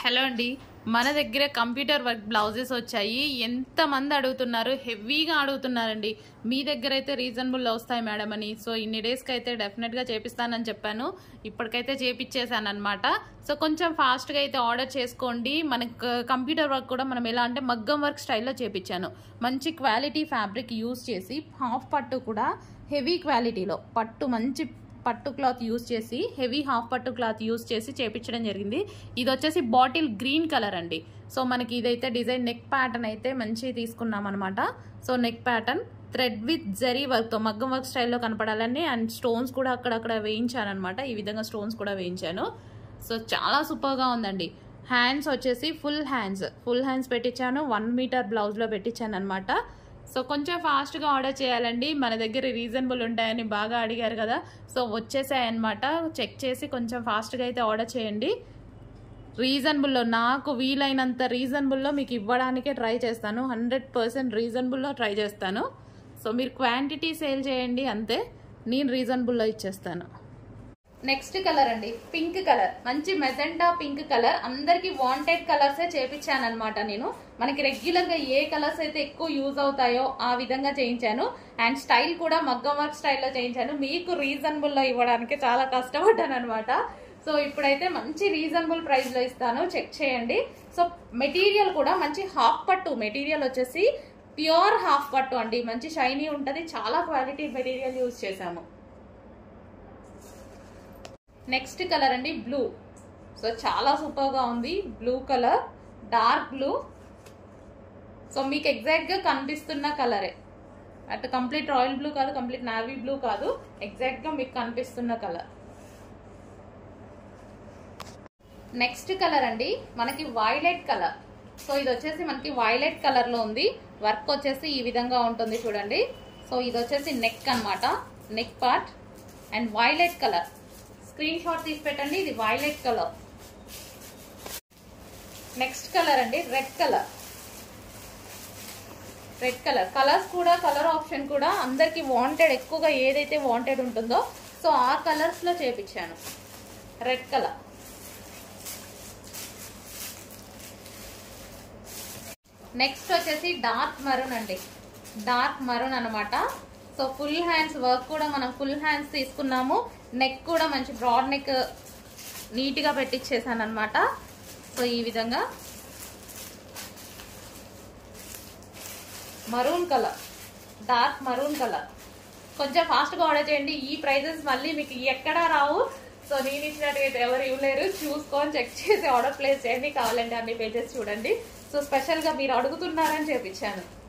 hello అండి మన దగ్గర కంప్యూటర్ వర్క్ బ్లౌజెస్ వచ్చాయి ఎంతమంది అడుగుతున్నారు హెవీగా అడుగుతున్నారండి మీ దగ్గర అయితే రీజనబుల్ వస్తాయి మేడం అని సో ఇన్ని డేస్కి అయితే డెఫినెట్గా చేపిస్తానని చెప్పాను ఇప్పటికైతే చేపించేశాను అనమాట సో కొంచెం ఫాస్ట్గా అయితే ఆర్డర్ చేసుకోండి మనకు కంప్యూటర్ వర్క్ కూడా మనం ఎలా అంటే మగ్గం వర్క్ స్టైల్లో చేపించాను మంచి క్వాలిటీ ఫ్యాబ్రిక్ యూస్ చేసి హాఫ్ పట్టు కూడా హెవీ క్వాలిటీలో పట్టు మంచి పట్టు క్లాత్ యూస్ చేసి హెవీ హాఫ్ పట్టు క్లాత్ యూస్ చేసి చేపించడం జరిగింది ఇది వచ్చేసి బాటిల్ గ్రీన్ కలర్ అండి సో మనకి ఇదైతే డిజైన్ నెక్ ప్యాటర్న్ అయితే మంచి తీసుకున్నాం అనమాట so neck pattern thread with జరీ వర్క్తో మగ్గం వర్క్ స్టైల్లో కనపడాలని అండ్ స్టోన్స్ కూడా అక్కడక్కడ వేయించాను అనమాట ఈ విధంగా స్టోన్స్ కూడా వేయించాను సో చాలా సూపర్గా ఉందండి హ్యాండ్స్ వచ్చేసి ఫుల్ హ్యాండ్స్ ఫుల్ హ్యాండ్స్ పెట్టించాను వన్ మీటర్ బ్లౌజ్లో పెట్టించాను అనమాట సో కొంచెం ఫాస్ట్గా ఆర్డర్ చేయాలండి మన దగ్గర రీజనబుల్ ఉంటాయని బాగా అడిగారు కదా సో వచ్చేసాయన్నమాట చెక్ చేసి కొంచెం ఫాస్ట్గా అయితే ఆర్డర్ చేయండి రీజనబుల్లో నాకు వీలైనంత రీజనబుల్లో మీకు ఇవ్వడానికే ట్రై చేస్తాను హండ్రెడ్ పర్సెంట్ రీజనబుల్లో ట్రై చేస్తాను సో మీరు క్వాంటిటీ సేల్ చేయండి అంతే నేను రీజనబుల్లో ఇచ్చేస్తాను నెక్స్ట్ కలర్ అండి పింక్ కలర్ మంచి మెజెంటా పింక్ కలర్ అందరికి వాంటెడ్ కలర్సే చేపించాను అనమాట నేను మనకి రెగ్యులర్ గా ఏ కలర్స్ అయితే ఎక్కువ యూజ్ అవుతాయో ఆ విధంగా చేయించాను అండ్ స్టైల్ కూడా మగ్గం వర్క్ స్టైల్లో చేయించాను మీకు రీజనబుల్ లో ఇవ్వడానికి చాలా కష్టపడ్డాను అనమాట సో ఇప్పుడైతే మంచి రీజనబుల్ ప్రైస్ లో ఇస్తాను చెక్ చేయండి సో మెటీరియల్ కూడా మంచి హాఫ్ పట్టు మెటీరియల్ వచ్చేసి ప్యూర్ హాఫ్ పట్టు అండి మంచి షైనీ ఉంటుంది చాలా క్వాలిటీ మెటీరియల్ యూజ్ చేశాము నెక్స్ట్ కలర్ అండి బ్లూ సో చాలా సూపర్గా ఉంది blue colour dark blue so మీకు ఎగ్జాక్ట్గా కనిపిస్తున్న కలరే అటు కంప్లీట్ రాయల్ బ్లూ కాదు కంప్లీట్ నావీ బ్లూ కాదు ఎగ్జాక్ట్గా మీకు కనిపిస్తున్న కలర్ నెక్స్ట్ కలర్ అండి మనకి వైలెట్ కలర్ సో ఇది వచ్చేసి మనకి వైలెట్ కలర్లో ఉంది వర్క్ వచ్చేసి ఈ విధంగా ఉంటుంది చూడండి సో ఇది వచ్చేసి నెక్ అనమాట neck part and violet colour screen shot తీసి పెట్టండి ఇది వైలెట్ కలర్ నెక్స్ట్ కలర్ అండి red colour red colour colours కూడా కలర్ ఆప్షన్ కూడా అందరికి వాంటెడ్ ఎక్కువగా ఏదైతే వాంటెడ్ ఉంటుందో సో ఆ కలర్స్ లో చేపించాను రెడ్ కలర్ నెక్స్ట్ వచ్చేసి డార్క్ మరూన్ అండి డార్క్ మరూన్ అనమాట సో ఫుల్ హ్యాండ్స్ వర్క్ కూడా మనం ఫుల్ హ్యాండ్స్ తీసుకున్నాము నెక్ కూడా మంచి బ్రాడ్ నెక్ నీట్గా పెట్టించేసాను అనమాట సో ఈ విధంగా maroon colour dark maroon colour కొంచెం ఫాస్ట్గా ఆర్డర్ చేయండి ఈ ప్రైజెస్ మళ్ళీ మీకు ఎక్కడా రావు సో నేను ఇచ్చినట్టు ఎవరు ఇవ్వలేరు చూసుకొని చెక్ చేసి ఆర్డర్ ప్లేస్ చేయండి కావాలంటే అన్ని పేజెస్ చూడండి సో స్పెషల్గా మీరు అడుగుతున్నారని చేపించాను